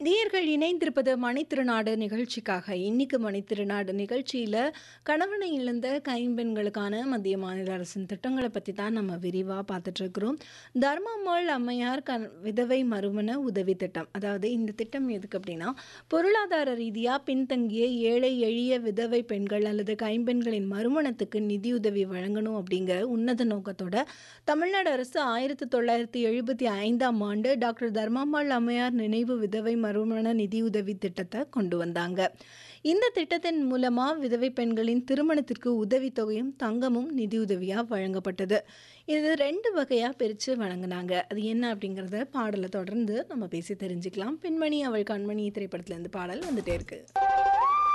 நேயர்கள் இணைந்திருப்பது மணித்திருநாடு நிகழ்ச்சிக்காக இன்னைக்கு மணித்திருநாடு நிகழ்ச்சியில் கணவனை இழந்த கைம்பெண்களுக்கான மத்திய மாநில அரசின் திட்டங்களை பற்றி தான் நம்ம விரிவாக பார்த்துட்டு இருக்கிறோம் தர்மம்மாள் அம்மையார் கண் விதவை மறுமண உதவி திட்டம் அதாவது இந்த திட்டம் எதுக்கு அப்படின்னா பொருளாதார ரீதியாக பின்தங்கிய ஏழை எளிய விதவை பெண்கள் அல்லது கைம்பெண்களின் மறுமணத்துக்கு நிதியுதவி வழங்கணும் அப்படிங்கிற உன்னத நோக்கத்தோட தமிழ்நாடு அரசு ஆயிரத்தி தொள்ளாயிரத்தி எழுபத்தி ஐந்தாம் ஆண்டு டாக்டர் தர்மாம்பாள் அம்மையார் நினைவு விதவை மறுமண நிதியுதவி திட்டத்தை கொண்டு வந்தாங்க இந்த திட்டத்தின் மூலமாக விதவை பெண்களின் திருமணத்திற்கு உதவித்தொகையும் தங்கமும் நிதியுதவியாக வழங்கப்பட்டது இது ரெண்டு வகையாக பிரித்து வழங்கினாங்க அது என்ன அப்படிங்கிறத பாடலை தொடர்ந்து நம்ம பேசி தெரிஞ்சுக்கலாம் பெண்மணி அவள் கண்மணி திரைப்படத்துலேருந்து பாடல் வந்துட்டே இருக்கு